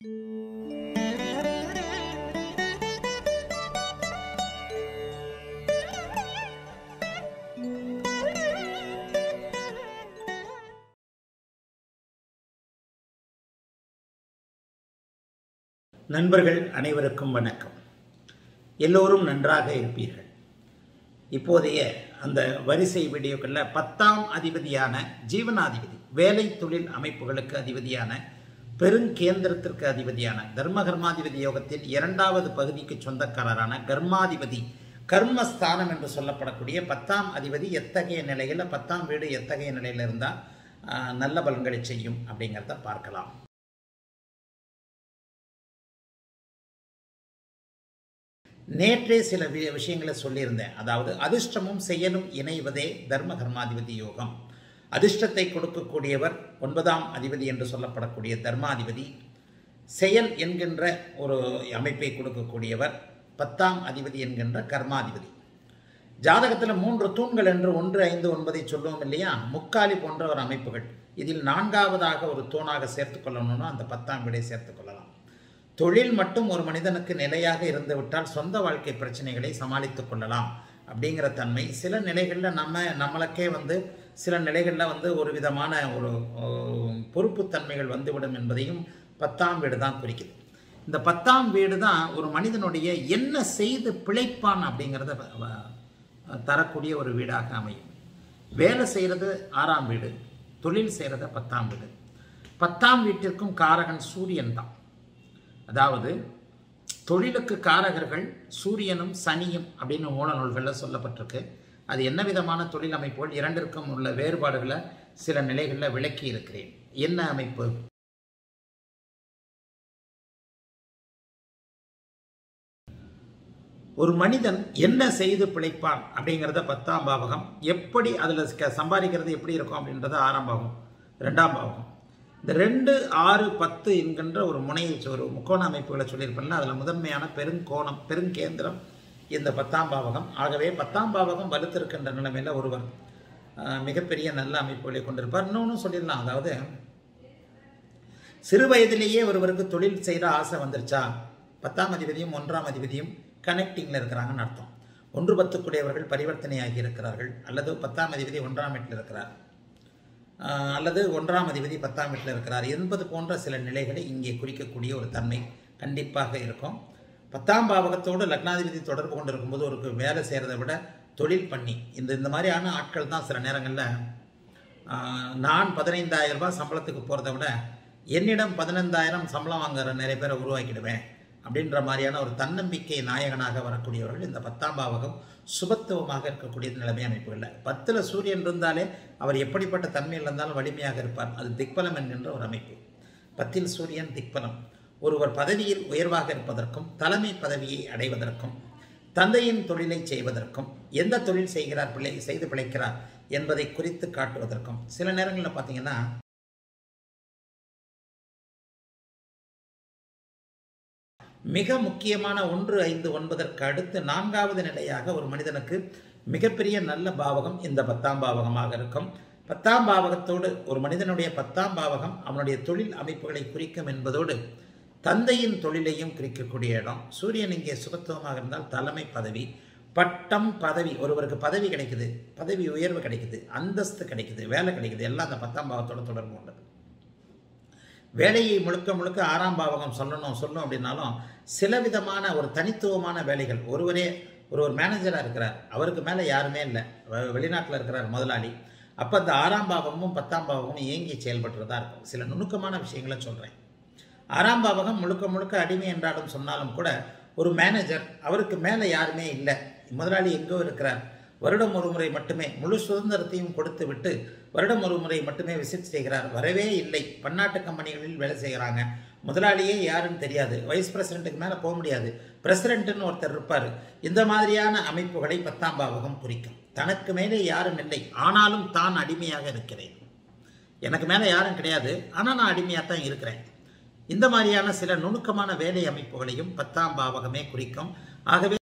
நண்பர்கள் அனைவருக்கும் வணக்கம் எல்லோரும் நன்றாக இருப்பீர்கள் இப்போதைய அந்த வரிசை வீடியோக்களில் பத்தாம் அதிபதியான ஜீவனாதிபதி வேலை தொழில் அமைப்புகளுக்கு அதிபதியான பெருங்கேந்திரத்திற்கு அதிபதியான தர்மகர்மாதிபதி யோகத்தில் இரண்டாவது பகுதிக்கு சொந்தக்காரரான கர்மாதிபதி கர்மஸ்தானம் என்று சொல்லப்படக்கூடிய பத்தாம் அதிபதி எத்தகைய நிலையில் பத்தாம் வீடு எத்தகைய நிலையில் இருந்தால் நல்ல பலன்களை செய்யும் அப்படிங்கிறத பார்க்கலாம் நேற்றே சில வி விஷயங்களை சொல்லியிருந்தேன் அதாவது அதிர்ஷ்டமும் செயலும் இணைவதே தர்ம கர்மாதிபதி யோகம் அதிர்ஷ்டத்தை கொடுக்கக்கூடியவர் ஒன்பதாம் அதிபதி என்று சொல்லப்படக்கூடிய தர்மாதிபதி செயல் என்கின்ற ஒரு அமைப்பை கொடுக்கக்கூடியவர் பத்தாம் அதிபதி என்கின்ற கர்மாதிபதி ஜாதகத்தில் மூன்று தூண்கள் என்று ஒன்று ஐந்து ஒன்பதை சொல்லுவோம் இல்லையா முக்காலி போன்ற ஒரு அமைப்புகள் இதில் நான்காவதாக ஒரு தூணாக சேர்த்து கொள்ளணும்னா அந்த பத்தாம் வீடை சேர்த்து கொள்ளலாம் தொழில் மட்டும் ஒரு மனிதனுக்கு நிலையாக இருந்துவிட்டால் சொந்த வாழ்க்கை பிரச்சனைகளை சமாளித்து கொள்ளலாம் அப்படிங்கிற தன்மை சில நிலைகளில் நம்ம நம்மளுக்கே வந்து சில நிலைகளில் வந்து ஒரு விதமான ஒரு பொறுப்புத்தன்மைகள் வந்துவிடும் என்பதையும் பத்தாம் வீடு தான் குறிக்குது இந்த பத்தாம் வீடு தான் ஒரு மனிதனுடைய என்ன செய்து பிழைப்பான் அப்படிங்கிறத தரக்கூடிய ஒரு வீடாக அமையும் வேலை செய்கிறது ஆறாம் வீடு தொழில் செய்கிறத பத்தாம் வீடு பத்தாம் வீட்டிற்கும் காரகன் சூரியன் தான் அதாவது தொழிலுக்கு காரகர்கள் சூரியனும் சனியும் அப்படின்னு மூல நூல்களில் சொல்லப்பட்டிருக்கு அது என்ன விதமான தொழில் அமைப்புகள் இரண்டிற்கும் உள்ள வேறுபாடுகளை சில நிலைகளில் விளக்கி இருக்கிறேன் என்ன அமைப்பு ஒரு மனிதன் என்ன செய்து பிழைப்பான் அப்படிங்கிறத பத்தாம் பாவகம் எப்படி அதில் சம்பாதிக்கிறது எப்படி இருக்கும் அப்படின்றத ஆறாம் பாவகம் ரெண்டாம் பாவகம் இந்த ரெண்டு ஆறு பத்து என்கின்ற ஒரு முனையை ஒரு முக்கோண அமைப்புகளை சொல்லியிருப்பேன்ல அதில் முதன்மையான பெருங்கோணம் பெருங்கேந்திரம் இந்த பத்தாம் பாவகம் ஆகவே பத்தாம் பாவகம் வலுத்திருக்கின்ற நிலைமையில் ஒருவர் மிகப்பெரிய நல்ல அமைப்புகளை கொண்டிருப்பார் இன்னொன்று சொல்லிடலாம் அதாவது சிறு வயதிலேயே ஒருவருக்கு தொழில் செய்கிற ஆசை வந்துருச்சா பத்தாம் அதிபதியும் ஒன்றாம் அதிபதியும் கனெக்டிங்கில் இருக்கிறாங்கன்னு அர்த்தம் ஒன்று பத்துக்குடையவர்கள் பரிவர்த்தனையாகி இருக்கிறார்கள் அல்லது பத்தாம் அதிபதி ஒன்றாம் வீட்டில் இருக்கிறார் அல்லது ஒன்றாம் அதிபதி பத்தாம் வீட்டில் இருக்கிறார் என்பது போன்ற சில நிலைகளை இங்கே குறிக்கக்கூடிய ஒரு தன்மை கண்டிப்பாக இருக்கும் பத்தாம் பாவகத்தோடு லக்னாதிபதி தொடர்பு கொண்டு இருக்கும்போது ஒரு வேலை செய்கிறத விட தொழில் பண்ணி இந்த இந்த மாதிரியான ஆட்கள் தான் சில நேரங்களில் நான் பதினைந்தாயிரம் ரூபாய் சம்பளத்துக்கு போகிறத விட என்னிடம் பதினைந்தாயிரம் சம்பளம் வாங்குற நிறைய பேரை உருவாக்கிடுவேன் அப்படின்ற மாதிரியான ஒரு தன்னம்பிக்கை நாயகனாக வரக்கூடியவர்கள் இந்த பத்தாம் பாவகம் சுபத்துவமாக இருக்கக்கூடிய நிலைமை அமைப்புகளில் பத்தில் சூரியன் இருந்தாலே அவர் எப்படிப்பட்ட தன்மையில் இருந்தாலும் வலிமையாக இருப்பார் அது திக்பலம் என்கின்ற ஒரு அமைப்பு பத்தில் சூரியன் திக்பலம் ஒருவர் பதவியில் உயர்வாக இருப்பதற்கும் தலைமை பதவியை அடைவதற்கும் தந்தையின் தொழிலை செய்வதற்கும் எந்த தொழில் செய்கிறார் பிள்ளை செய்து பிழைக்கிறார் என்பதை குறித்து காட்டுவதற்கும் சில நேரங்களில் பார்த்தீங்கன்னா மிக முக்கியமான ஒன்று ஐந்து ஒன்பதற்கு அடுத்து நான்காவது நிலையாக ஒரு மனிதனுக்கு மிகப்பெரிய நல்ல பாவகம் இந்த பத்தாம் பாவகமாக இருக்கும் பத்தாம் பாவகத்தோடு ஒரு மனிதனுடைய பத்தாம் பாவகம் அவனுடைய தொழில் அமைப்புகளை குறிக்கும் என்பதோடு தந்தையின் தொழிலையும் குறிக்கக்கூடிய இடம் சூரியன் இங்கே சுகத்துவமாக இருந்தால் தலைமை பதவி பட்டம் பதவி ஒருவருக்கு பதவி கிடைக்குது பதவி உயர்வு கிடைக்குது அந்தஸ்து கிடைக்குது வேலை கிடைக்குது எல்லாம் அந்த பத்தாம் பாவத்தோட தொடர்பு கொண்டது வேலையை முழுக்க முழுக்க ஆறாம் பாவகம் சொல்லணும் சொல்லணும் அப்படின்னாலும் சில விதமான ஒரு தனித்துவமான வேலைகள் ஒருவரே ஒரு ஒரு மேனேஜராக இருக்கிறார் அவருக்கு மேலே யாருமே இல்லை வெளிநாட்டில் இருக்கிறார் முதலாளி அப்போ அந்த ஆறாம் பாவகமும் பத்தாம் பாவகமும் இயங்கி செயல்பட்டுறதா இருக்கும் சில நுணுக்கமான விஷயங்களை சொல்கிறேன் ஆறாம் பாவகம் முழுக்க முழுக்க அடிமை என்றாலும் சொன்னாலும் கூட ஒரு மேனேஜர் அவருக்கு மேலே யாருமே இல்லை முதலாளி எங்கோ இருக்கிறார் வருடம் ஒரு முறை மட்டுமே முழு சுதந்திரத்தையும் கொடுத்து விட்டு வருடம் ஒரு முறை மட்டுமே விசிட் செய்கிறார் வரவே இல்லை பன்னாட்டு கம்பெனிகளில் வேலை செய்கிறாங்க முதலாளியே யாருன்னு தெரியாது வைஸ் பிரசிடென்ட்டுக்கு மேலே போக முடியாது பிரசிடென்ட்னு ஒருத்தர் இருப்பார் இந்த மாதிரியான அமைப்புகளை பத்தாம் பாவகம் குறிக்கும் தனக்கு மேலே யாரும் இல்லை ஆனாலும் தான் அடிமையாக இருக்கிறேன் எனக்கு மேலே யாரும் கிடையாது ஆனால் நான் அடிமையாக தான் இருக்கிறேன் இந்த மாதிரியான சில நுணுக்கமான வேலை அமைப்புகளையும் பத்தாம் பாவகமே குறிக்கும் ஆகவே